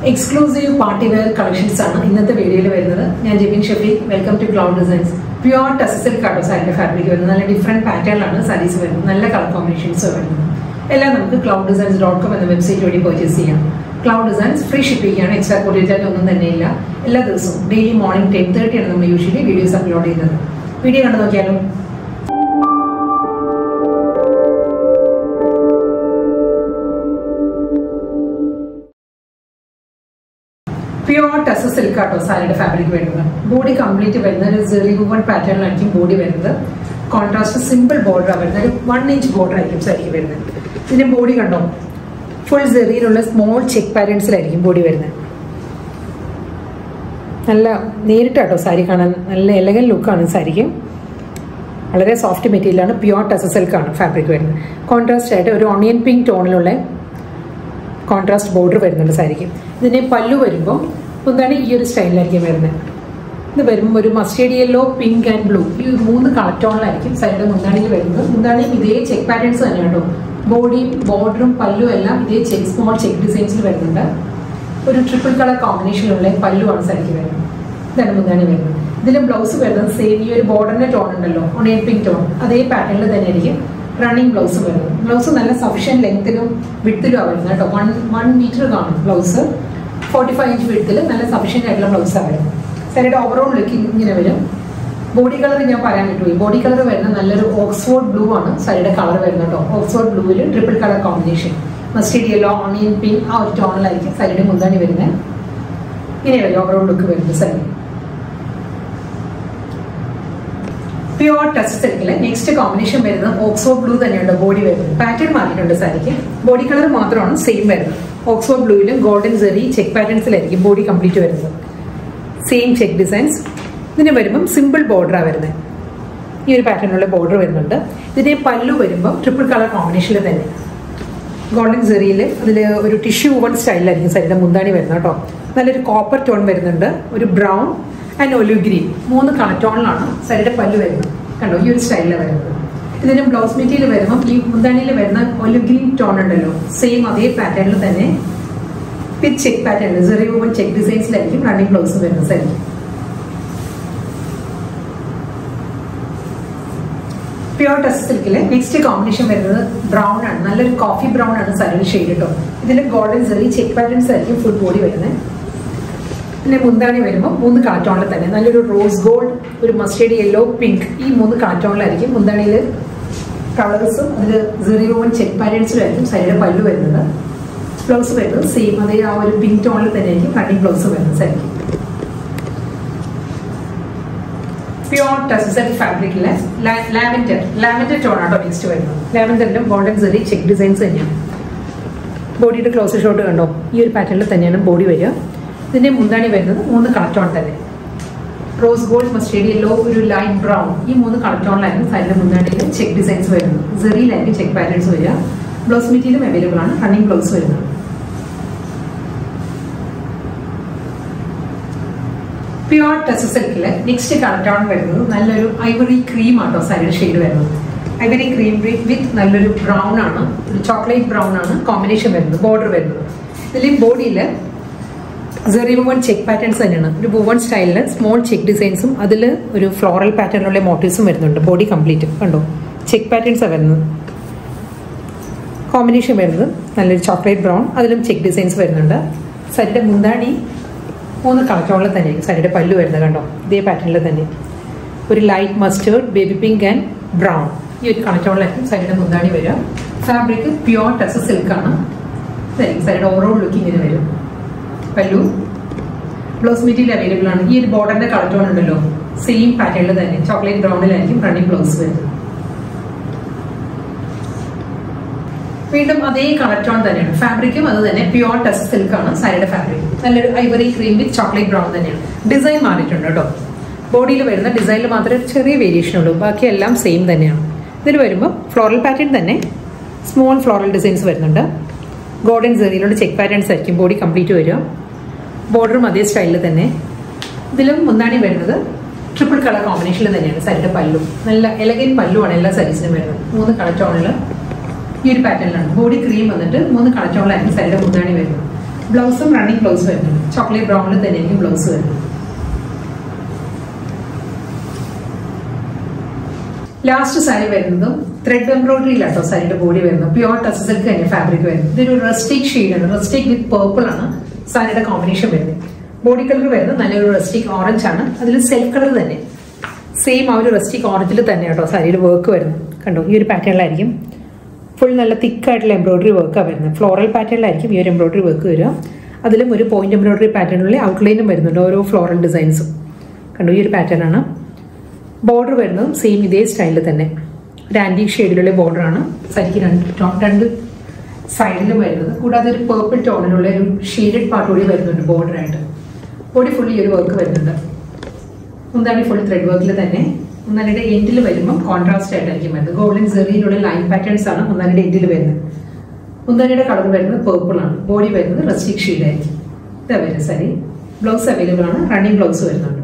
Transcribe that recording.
exclusive party wear collections ആണ് ഇന്നത്തെ വീഡിയോയിൽ വരുന്നത് ഞാൻ Jebin Shefi welcome to cloud designs pure textile കാട്ടോ സാരിന്റെ ഫാബ്രിക് വരുന്നത് നല്ല ഡിഫറെന്റ് പാറ്റേണിലാണ് സാരീസ് വരുന്നത് നല്ല കളർ കോമ്പിനേഷൻസ് വരുന്നത് എല്ലാം നമുക്ക് ക്ലൗഡ് ഡിസൈൻസ് ഡോട്ട് കോം എന്ന വെബ്സൈറ്റ് വഴി പർച്ചേസ് ചെയ്യാം ക്ലൗഡ് ഡിസൈൻസ് ഫ്രീ ഷിപ്പിംഗാണ് എക്സ്ട്രാ കൊറിയർ ചാർജ് ഒന്നും തന്നെയില്ല എല്ലാ ദിവസവും ഡെയിലി മോർണിംഗ് ടെൻ തേർട്ടി ആണ് നമ്മൾ യൂഷ്വലി വീഡിയോസ് അപ്ലോഡ് ചെയ്യുന്നത് വീഡിയോ കണ്ടു നോക്കിയാലോ പ്യുവർ ടെസ് സിൽക്ക് ആട്ടോ സാരിയുടെ ഫാബ്രിക് വരുന്നത് ബോഡി കംപ്ലീറ്റ് വരുന്നത് ഒരു സെറി വുവൺ പാറ്റേണിലായിരിക്കും ബോഡി വരുന്നത് കോൺട്രാസ്റ്റ് സിമ്പിൾ ബോർഡർ വരുന്നത് ഒരു വൺ ഇഞ്ച് ബോർഡർ ആയിരിക്കും സാരിക്ക് വരുന്നത് ഇതിന്റെ ബോഡി കണ്ടോ ഫുൾ സെറിയിലുള്ള സ്മോൾ ചെക്ക് പാറ്റേൺസിലായിരിക്കും ബോഡി വരുന്നത് നല്ല നേരിട്ടാട്ടോ സാരി കാണാൻ നല്ല എലഗൻ ലുക്കാണ് സാരിക്ക് വളരെ സോഫ്റ്റ് മെറ്റീരിയലാണ് പ്യുവർ ടെസ് സിൽക്കാണ് ഫാബ്രിക് വരുന്നത് കോൺട്രാസ്റ്റ് ആയിട്ട് ഒരു ഓണിയൻ പിങ്ക് ടോണിലുള്ള കോൺട്രാസ്റ്റ് ബോർഡർ വരുന്നുണ്ട് സാരിക്ക് ഇതിനെ പല്ലു വരുമ്പോൾ എന്താണ് ഈ ഒരു സ്റ്റൈലിലായിരിക്കും വരുന്നത് ഇത് വരുമ്പോൾ ഒരു mustard yellow pink and blue ഈ മൂന്ന് കളർ ടോണിലായിരിക്കും സൈഡിൽ മുന്താണിയിൽ വരുന്നത് മുന്താണിയും ഇതേ ചെക്ക് പാറ്റേൺസ് തന്നെയാണ് കേട്ടോ ബോഡിയും ബോർഡറും പല്ലും എല്ലാം ഇതേ ചെക്ക് സ്മോൾ ചെക്ക് ഡിസൈൻസിൽ വരുന്നുണ്ട് ഒരു ട്രിപ്പിൾ കളർ കോമ്പിനേഷനിലുള്ള പല്ലുവാണ് സാരിക്ക് വരുന്നത് ഇതാണ് മുന്താണി വരുന്നത് ഇതിൽ ബ്ലൗസ് വരുന്നത് സെയിം ഈ ഒരു ബോർഡറിന്റെ ടോൺ ഉണ്ടല്ലോ ഒണിയൻ പിങ്ക് ടോൺ അതേ പാറ്റേണിൽ തന്നെ ആയിരിക്കും റണ്ണിങ് ബ്ലൗസ് വരുന്നത് ബ്ലൗസ് നല്ല സഫീഷ്യൻ ലെങ്ത്തിലും വിട്ടിലും വരുന്നത് കേട്ടോ വൺ വൺ മീറ്റർ കാണും ബ്ലൗസ് ഫോർട്ടി ഫൈവ് ഇഞ്ച് വിട്ടിൽ നല്ല സഫീഷ്യൻ്റ് ആയിട്ടുള്ള ബ്ലൗസാണ് വരുന്നത് സാരിയുടെ ഓവറോൾ ലുക്ക് ഇങ്ങനെ വരും ബോഡി കളർ ഞാൻ പറയാൻ പറ്റുമോ ബോഡി കളർ വരുന്ന നല്ലൊരു ഓക്സ്ഫോർഡ് ബ്ലൂ ആണ് സാരിയുടെ കളർ വരുന്നത് കേട്ടോ ഓക്സ്ഫോർഡ് ബ്ലൂവിൽ triple colour combination mustard yellow onion pink ആ ഒരു ടോണിലായിരിക്കും സാരിയുടെ മുന്താണി വരുന്നത് ഇങ്ങനെ വരും ഓവറോൾ ലുക്ക് വരുന്നത് സാരി പ്യുവർ ടെസ്റ്റ് സിൽക്കില് നെക്സ്റ്റ് കോമ്പിനേഷൻ വരുന്നത് ഓക്സ്ഫോർഡ് ബ്ലൂ തന്നെയുണ്ട് ബോഡി വരുന്നത് പാറ്റേൺ മാറിയിട്ടുണ്ട് സാരിക്ക് ബോഡി കളർ മാത്രമാണ് സെയിം വരുന്നത് ഓക്സ്ഫോർഡ് ബ്ലൂവിലും ഗോൾഡൻ സെറി ചെക്ക് പാറ്റേൺസിലായിരിക്കും ബോഡി കംപ്ലീറ്റ് വരുന്നത് സെയിം ചെക്ക് ഡിസൈൻസ് ഇതിന് വരുമ്പം സിമ്പിൾ ബോർഡറാണ് വരുന്നത് ഈ ഒരു പാറ്റേണിലുള്ള ബോർഡർ വരുന്നുണ്ട് ഇതിന്റെ പല്ലു വരുമ്പോൾ ട്രിപ്പിൾ കളർ കോമ്പിനേഷനിൽ തന്നെ ഗോൾഡൻ സെറിയിൽ അതിൽ ഒരു ടിഷ്യൂ വൺ സ്റ്റൈലിലായിരിക്കും സരിയുടെ മുന്താണി വരുന്നത് കേട്ടോ നല്ലൊരു കോപ്പർ ടോൺ വരുന്നുണ്ട് ഒരു ബ്രൗൺ ആൻഡ് ഒലിവ് ഗ്രീൻ മൂന്ന് കളർ ടോണിലാണ് സരിയുടെ പല്ല് വരുന്നത് കണ്ടോ ഈ ഒരു സ്റ്റൈലിലാണ് വരുന്നത് ഇതിന് ബ്ലൗസ് മെറ്റീരിയൽ വരുമ്പോൾ ഈ മുന്താണിയിൽ വരുന്ന ഒലിവ് ഗ്രീൻ ടോൺ ഉണ്ടല്ലോ സെയിം അതേ പാറ്റേണിൽ തന്നെ with check pattern zari woven check ഡിസൈൻസിലായിരിക്കും റണ്ണിങ് ബ്ലൗസ് വരുന്നത് സരി പ്യുവർ ടെസ്റ്റ് സിൽക്കില് നെക്സ്റ്റ് കോമ്പിനേഷൻ വരുന്നത് ബ്രൗൺ ആണ് നല്ലൊരു കോഫി ബ്രൗൺ ആണ് സാരിയുടെ ഷെയ്ഡ് കേട്ടോ ഇതിൽ ഗോൾഡൻ സെറി ചെക്ക് പാറ്റേൺസ് ആയിരിക്കും ഫുൾ ബോഡി വരുന്നത് പിന്നെ മുന്താണി വരുമ്പോൾ മൂന്ന് കാറ്റോണിൽ തന്നെ നല്ലൊരു റോസ് ഗോൾഡ് ഒരു മസ്റ്റേഡ് യെല്ലോ പിങ്ക് ഈ മൂന്ന് കാറ്റോണിലായിരിക്കും മുന്താണിയിൽ കളേഴ്സും അതിൽ സെറി വുമൺ ചെക്ക് പാറ്റേൺസിലായിരിക്കും സാരിയുടെ പല്ലു വരുന്നത് ബ്ലൗസ് വരുന്നത് സെയിം അതേ ആ ഒരു പിങ്ക് ടോണിൽ തന്നെ ആയിരിക്കും കട്ടിങ് ബ്ലൗസ് വരുന്നത് സാരിക്ക് പ്യുവർ ടെക്സ്റ്റൈൽ ഫാബ്രിക്കിലെ ലാവൻഡർ ലാവൻഡർ ടോൺ ആട്ടോ നെക്സ്റ്റ് വരുന്നത് ലാവൻഡറിലും ഗോൾഡൻ സെറി ചെക്ക് ഡിസൈൻസ് തന്നെയാണ് ബോഡിയുടെ ക്ലോസ് ഷോട്ട് കണ്ടോ ഈ ഒരു പാറ്റേണിൽ തന്നെയാണ് ബോഡി വരിക ഇതിന്റെ മുന്താണി വരുന്നത് മൂന്ന് കളർ ടോൺ തന്നെ റോസ് ഗോൾഡ് മസ്റ്റേഡ് യെല്ലോ ഒരു ലൈറ്റ് ബ്രൗൺ ഈ മൂന്ന് കളർ ടോണിലായിരുന്നു സാരിയുടെ മുന്താണിയിൽ ചെക്ക് ഡിസൈൻസ് വരുന്നത് സെറിയിലായിരിക്കും ചെക്ക് പാറ്റേൺസ് വരിക ബ്ലൗസ് മെറ്റീരിയലും അവൈലബിൾ ആണ് റണ്ണിങ് ബ്ലൗസ് വരുന്നത് പ്യുവർ ടെസ് സിൽക്കില് നെക്സ്റ്റ് കളർ ടോൺ വരുന്നത് നല്ലൊരു ഐവറി ക്രീം ആട്ടോ സാരിയുടെ ഷെയ്ഡ് വരുന്നത് ഐവറി ക്രീം വിത്ത് നല്ലൊരു ബ്രൗൺ ആണ് ഒരു ചോക്ലേറ്റ് ബ്രൗൺ ആണ് കോമ്പിനേഷൻ വരുന്നത് ബോർഡർ വരുന്നത് ഇതിൽ ബോഡിയിൽ സെറി വുവൺ ചെക്ക് പാറ്റേൺസ് തന്നെയാണ് ഒരു വുവൺ സ്റ്റൈലിൽ സ്മോൾ ചെക്ക് ഡിസൈൻസും അതിൽ ഒരു ഫ്ലോറൽ പാറ്റേണിലുള്ള മോട്ടീവ്സും വരുന്നുണ്ട് ബോഡി കംപ്ലീറ്റ് കണ്ടോ ചെക്ക് പാറ്റേൺസാണ് വരുന്നത് കോമ്പിനേഷൻ വരുന്നത് നല്ലൊരു ചോക്ലേറ്റ് ബ്രൗൺ അതിലും ചെക്ക് ഡിസൈൻസ് വരുന്നുണ്ട് സരിയുടെ മുന്താണി മൂന്ന് കളറ്റോണിൽ തന്നെ സരിയുടെ പല്ലു വരുന്നത് കണ്ടോ ഇതേ പാറ്റേണിൽ തന്നെ ഒരു light mustard baby pink and brown ഈ ഒരു കളറ്റോണിലായിരിക്കും സരിയുടെ മുന്താണി വരിക ഫാബ്രിക് പ്യുവർ ടെസ് സിൽക്കാണ് ഇതായിരിക്കും സരിയുടെ ഓവറോൾ ലുക്ക് ഇങ്ങനെ വരും പല്ലു ബ്ലൗസ് മെറ്റീരിയൽ അവൈലബിൾ ആണ് ഈ ഒരു ബോർഡറിന്റെ കളർ ടോൺ ഉണ്ടല്ലോ സെയിം പാറ്റേണിൽ തന്നെ ചോക്ലേറ്റ് ബ്രൗണിലായിരിക്കും റണ്ണിങ് ബ്ലൗസ് വരുന്നത് വീണ്ടും അതേ കളർ ടോൺ തന്നെയാണ് ഫാബ്രിക്കും അത് തന്നെ പ്യുവർ ടെസ്റ്റ് സിൽക്ക് ആണ് സാരിയുടെ ഫാബ്രിക് നല്ലൊരു ivory cream with chocolate brown തന്നെയാണ് ഡിസൈൻ മാറിയിട്ടുണ്ട് കേട്ടോ ബോഡിയിൽ വരുന്ന ഡിസൈനിൽ മാത്രമേ ഒരു ചെറിയ വേരിയേഷൻ ഉള്ളൂ ബാക്കിയെല്ലാം സെയിം തന്നെയാണ് ഇതിൽ വരുമ്പോൾ ഫ്ലോറൽ പാറ്റേൺ തന്നെ സ്മോൾ ഫ്ലോറൽ ഡിസൈൻസ് വരുന്നുണ്ട് ഗോൾഡൻ സെറിയിലുള്ള ചെക്ക് പാറ്റേൺസ് ആയിരിക്കും ബോഡി കംപ്ലീറ്റ് വരിക ബോർഡറും അതേ സ്റ്റൈലിൽ തന്നെ ഇതിലും മുന്താണി വരുന്നത് ട്രിപ്പിൾ കളർ കോമ്പിനേഷനിൽ തന്നെയാണ് സാരിയുടെ പല്ലു നല്ല എലഗൻ പല്ലുവാണ് എല്ലാ സാരീസിനും വരുന്നത് മൂന്ന് കളർ ടോണിൽ ഈ ഒരു പാറ്റേണിലാണ് ബോഡി ക്രീം വന്നിട്ട് മൂന്ന് കളർ ടോണിലായിരിക്കും സാരിയുടെ മുന്താണി വരുന്നത് ബ്ലൗസും റണ്ണിങ് ബ്ലൗസ് വരുന്നുണ്ട് ചോക്ലേറ്റ് ബ്രൗണിൽ തന്നെ ആയിരിക്കും ബ്ലൗസ് വരുന്നത് ലാസ്റ്റ് സാരി വരുന്നതും ത്രെഡ് എംബ്രോയിഡറിയിലാട്ടോ സാരിയുടെ ബോഡി വരുന്നത് പ്യുവർ ടസസിൽക്ക് തന്നെ ഫാബ്രിക് വരുന്നത് ഇതൊരു റെസ്റ്റിക് ഷെയ്ഡാണ് റെസ്റ്റിക് വിത്ത് പേർപ്പിൾ ആണ് സാരിയുടെ കോമ്പിനേഷൻ വരുന്നത് ബോഡി കളർ വരുന്നത് നല്ലൊരു റെസ്റ്റിക് ഓറഞ്ച് ആണ് അതിൽ സെൽഫ് കളർ തന്നെ സെയിം ആ ഒരു റെസ്റ്റിക് ഓറഞ്ചിൽ തന്നെ കേട്ടോ സാരിയുടെ വർക്ക് വരുന്നത് കണ്ടോ ഈ ഒരു പാറ്റേണിലായിരിക്കും ഫുൾ നല്ല തിക്കായിട്ടുള്ള എംബ്രോയിഡറി വർക്കാണ് വരുന്നത് ഫ്ലോറൽ പാറ്റേണിലായിരിക്കും ഈ ഒരു എംബ്രോയിഡറി വർക്ക് വരിക അതിലും ഒരു പോയിന്റ് എംബ്രോയിഡറി പാറ്റേണിലുള്ള ഔട്ട്ലൈനും വരുന്നുണ്ട് ഓരോ ഫ്ലോറൽ ഡിസൈൻസും കണ്ടോ ഈ ഒരു പാറ്റേൺ ആണ് ബോർഡർ വരുന്നതും സെയിം ഇതേ സ്റ്റൈലിൽ തന്നെ ഒരു ആൻറ്റി ഷെയ്ഡിലുള്ള ബോർഡറാണ് സാരിക്ക് രണ്ട് ടോ- രണ്ട് സൈഡിലും വരുന്നത് കൂടാതെ ഒരു പേർപ്പിൾ ടോണിലുള്ള ഒരു ഷെയ്ഡഡ് പാർട്ട് കൂടി വരുന്നുണ്ട് ബോർഡറായിട്ട് ബോഡി ഫുൾ ഈ ഒരു വർക്ക് വരുന്നുണ്ട് മുന്താണി ഫുൾ ത്രെഡ് വർക്കിൽ തന്നെ മുന്താണിയുടെ എൻഡിൽ വരുമ്പോൾ കോൺട്രാസ്റ്റ് ആയിട്ടായിരിക്കും വരുന്നത് ഗോൾഡൻ സെറിയിലുള്ള ലൈൻ പാറ്റേൺസ് ആണ് മുന്താണിയുടെ എൻഡിൽ വരുന്നത് മുന്താണിയുടെ കളർ വരുന്നത് പേർപ്പിൾ ആണ് ബോഡി വരുന്നത് റസ്റ്റിക് ഷെയ്ഡായിരിക്കും ഇതാ വരുന്നത് സാരി ബ്ലൗസ് അവൈലബിൾ ആണ് റണ്ണിങ് ബ്ലൗസ് വരുന്നുണ്ട്